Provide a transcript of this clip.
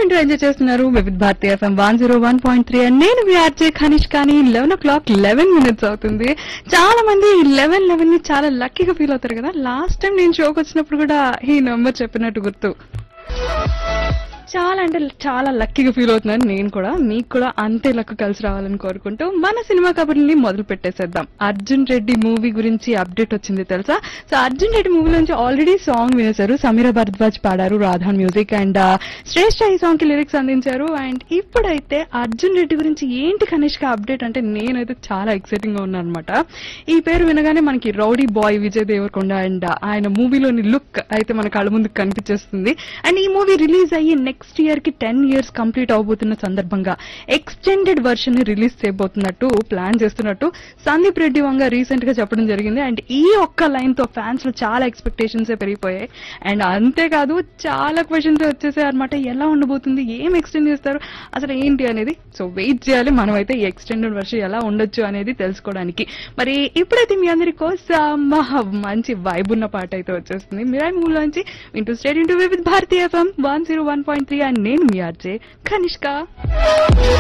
వింటూ ఎంజాయ్ చేస్తున్నారు Vividh Bharati FM one zero one point three and నేను మీ ఆర్జే ఖనిష్ కానీ eleven o'clock eleven minutes అవుతుంది చాలా మంది లెవెన్ లెవెన్ ని చాలా లక్కీగా ఫీల్ అవుతారు కదా లాస్ట్ టైం నేను షోకి వచ్చినప్పుడు కూడా ఈ నెంబర్ చెప్పినట్టు గుర్తు చాలా అంటే చాలా లక్కీగా ఫీల్ అవుతున్నాను నేను కూడా మీకు కూడా అంతే లక్ కలిసి రావాలని కోరుకుంటూ మన సినిమా కబుర్ని మొదలు పెట్టేసేద్దాం అర్జున్ రెడ్డి మూవీ గురించి అప్డేట్ వచ్చింది తెలుసా సో అర్జున్ రెడ్డి మూవీ నుంచి ఆల్రెడీ సాంగ్ వినేశారు సమీర భరద్వాజ్ పాడారు రాధాన్ మ్యూజిక్ అండ్ శ్రేష్ఠ ఈ సాంగ్ కి లిరిక్స్ అందించారు అండ్ ఇప్పుడైతే అర్జున్ రెడ్డి గురించి ఏంటి కనిష్క అప్డేట్ అంటే నేనైతే చాలా ఎక్సైటింగ్ గా ఉన్నాను అనమాట ఈ పేరు వినగానే మనకి rowdy boy Vijay Deverakonda and ఆయన మూవీలోని లుక్ అయితే మన కళ్ళ ముందుకు కనిపించేస్తుంది అండ్ ఈ మూవీ రిలీజ్ అయ్యి నెక్స్ట్ ఇయర్ కి టెన్ ఇయర్స్ కంప్లీట్ అవబోతున్న సందర్భంగా ఎక్స్టెండెడ్ వర్షన్ ని రిలీజ్ చేయబోతున్నట్టు ప్లాన్ చేస్తున్నట్టు సందీప్ రెడ్డి వంగ రీసెంట్ గా చెప్పడం జరిగింది అండ్ ఈ ఒక్క లైన్ తో ఫ్యాన్స్ లో చాలా ఎక్స్పెక్టేషన్స్ పెరిగిపోయాయి అండ్ అంతేకాదు చాలా క్వశ్చన్స్ వచ్చేసాయి అనమాట ఎలా ఉండబోతుంది ఏం ఎక్స్టెండ్ చేస్తారు అసలు ఏంటి అనేది సో వెయిట్ చేయాలి మనం అయితే ఈ ఎక్స్టెండెడ్ వర్షన్ ఎలా ఉండొచ్చు అనేది తెలుసుకోవడానికి మరి ఇప్పుడైతే మీ అందరి కోసం మహా మంచి వైబ్ ఉన్న పాట అయితే వచ్చేస్తుంది మిరాయి మూలోంచి వింటూ state into with Bharatiya FM one zero one point three and నేను మీ ఆర్జే కనిష్క